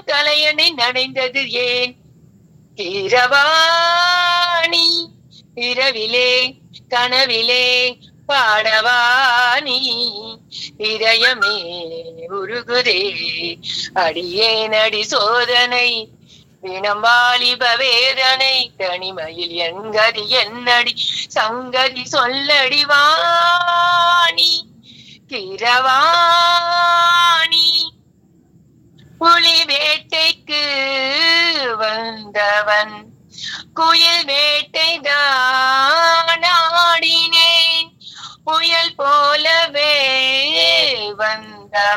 தலையணை நனைந்தது ஏன் கீரவாணி இரவிலே கனவிலே பாடவாணி இதயமே உருகுதே அடியேன் அடி சோதனை தினம் வாலிப வேதனை தனிமையில் என்கதி என்னடி சங்கதி சொல்லடி வாணி கிரவாணி புலி வேட்டைக்கு வந்தவன் குயில் வே